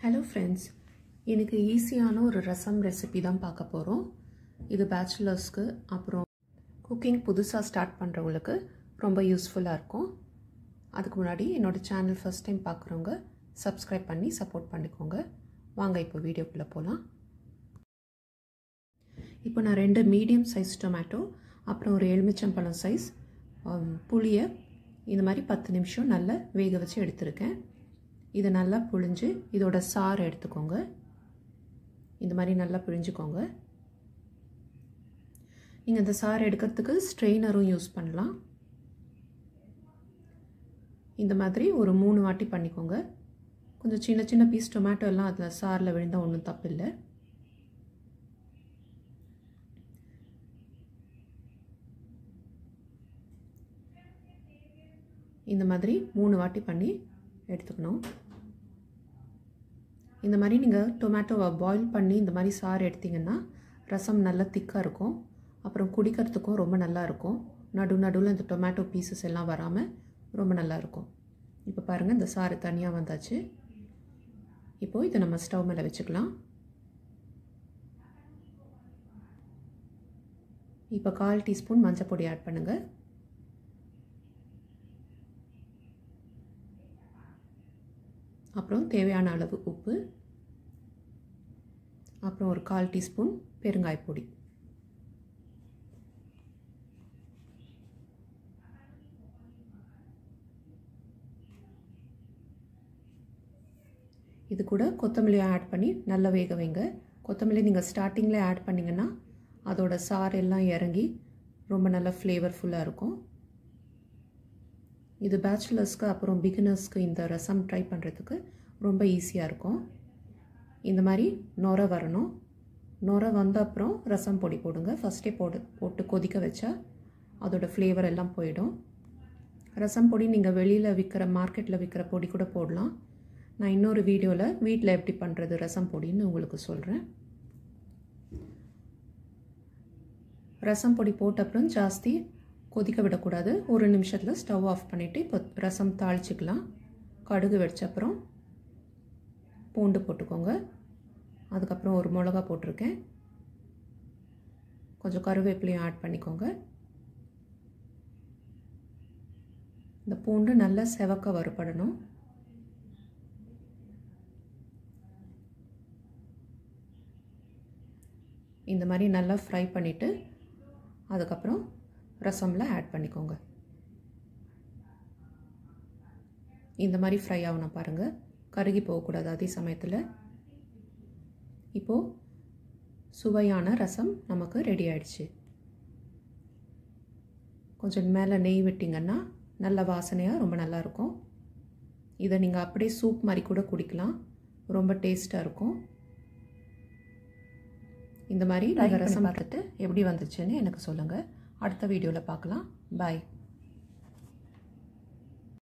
hello friends எனக்கு ஈஸியான ஒரு ரசம் ரெசிபி தான் பார்க்க போகிறோம் இது பேச்சுலர்ஸ்க்கு அப்புறம் குக்கிங் புதுசாக ஸ்டார்ட் பண்ணுறவங்களுக்கு ரொம்ப யூஸ்ஃபுல்லாக இருக்கும் அதுக்கு முன்னாடி என்னோடய சேனல் ஃபஸ்ட் டைம் பார்க்குறவங்க சப்ஸ்கிரைப் பண்ணி சப்போர்ட் பண்ணிக்கோங்க வாங்க இப்போ வீடியோக்குள்ளே போகலாம் இப்போ நான் ரெண்டு மீடியம் சைஸ் டொமேட்டோ அப்புறம் ஒரு எலுமிச்சம்பழம் சைஸ் புளியை இந்த மாதிரி பத்து நிமிஷம் நல்லா வேக வச்சு எடுத்திருக்கேன் இதை நல்லா புழிஞ்சு இதோட சாறு எடுத்துக்கோங்க இந்த மாதிரி நல்லா புழிஞ்சுக்கோங்க நீங்கள் இந்த சாறு எடுக்கிறதுக்கு ஸ்ட்ரெயினரும் யூஸ் பண்ணலாம் இந்த மாதிரி ஒரு மூணு வாட்டி பண்ணிக்கோங்க கொஞ்சம் சின்ன சின்ன பீஸ் டொமேட்டோ எல்லாம் அதில் சாரில் விழுந்தால் ஒன்றும் தப்பு இல்லை இந்த மாதிரி மூணு வாட்டி பண்ணி எடுத்துக்கணும் இந்த மாதிரி நீங்கள் டொமேட்டோவை பாயில் பண்ணி இந்த மாதிரி சாறு எடுத்திங்கன்னா ரசம் நல்லா திக்காக இருக்கும் அப்புறம் குடிக்கிறதுக்கும் ரொம்ப நல்லா இருக்கும் நடு நடுவில் இந்த டொமேட்டோ பீசஸ் எல்லாம் வராமல் ரொம்ப நல்லா இருக்கும் இப்போ பாருங்கள் இந்த சாறு தனியாக வந்தாச்சு இப்போது இதை நம்ம ஸ்டவ் மேலே வச்சுக்கலாம் இப்போ கால் டீஸ்பூன் மஞ்சள் பொடி ஆட் பண்ணுங்கள் அப்புறம் தேவையான அளவு உப்பு அப்புறம் ஒரு கால் டீஸ்பூன் பெருங்காயப்பொடி இது கூட கொத்தமல்லியை ஆட் பண்ணி நல்லா வேக வைங்க கொத்தமல்லி நீங்கள் ஸ்டார்டிங்கில் ஆட் பண்ணிங்கன்னா அதோட சாறு எல்லாம் இறங்கி ரொம்ப நல்லா ஃப்ளேவர்ஃபுல்லாக இருக்கும் இது பேச்சுலர்ஸ்க்கு அப்புறம் பிகினர்ஸ்க்கு இந்த ரசம் ட்ரை பண்ணுறதுக்கு ரொம்ப ஈஸியாக இருக்கும் இந்த மாதிரி நொர வரணும் நொர வந்த அப்புறம் ரசம் பொடி போடுங்க ஃபஸ்ட்டே போடு போட்டு கொதிக்க வச்சா அதோட ஃப்ளேவர் எல்லாம் போயிடும் ரசம் பொடி நீங்கள் வெளியில் விற்கிற மார்க்கெட்டில் விற்கிற பொடி கூட போடலாம் நான் இன்னொரு வீடியோவில் வீட்டில் எப்படி பண்ணுறது ரசம் பொடின்னு உங்களுக்கு சொல்கிறேன் ரசம் பொடி போட்ட அப்புறம் ஜாஸ்தி கொதிக்க விடக்கூடாது ஒரு நிமிஷத்தில் ஸ்டவ் ஆஃப் பண்ணிவிட்டு இப்போ ரசம் தாளிச்சிக்கலாம் கடுகு வெடிச்ச அப்புறம் பூண்டு போட்டுக்கோங்க அதுக்கப்புறம் ஒரு மிளகா போட்டிருக்கேன் கொஞ்சம் கருவேப்பிலையும் ஆட் பண்ணிக்கோங்க இந்த பூண்டு நல்லா செவக்க வறுபடணும் இந்த மாதிரி நல்லா ஃப்ரை பண்ணிவிட்டு அதுக்கப்புறம் ரசமில் ஆட் பண்ணிக்கோங்க இந்த மாதிரி ஃப்ரை ஆகணும் பாருங்கள் கருகி போகக்கூடாது அதே சமயத்தில் இப்போது சுவையான ரசம் நமக்கு ரெடி ஆயிடுச்சு கொஞ்சம் மேலே நெய் விட்டிங்கன்னா நல்ல வாசனையாக ரொம்ப நல்லாயிருக்கும் இதை நீங்கள் அப்படியே சூப் மாதிரி கூட குடிக்கலாம் ரொம்ப டேஸ்ட்டாக இருக்கும் இந்த மாதிரி நீங்கள் ரசம் பார்த்துட்டு எப்படி வந்துச்சுன்னு எனக்கு சொல்லுங்கள் அடுத்த வீடியோவில் பார்க்கலாம் பாய்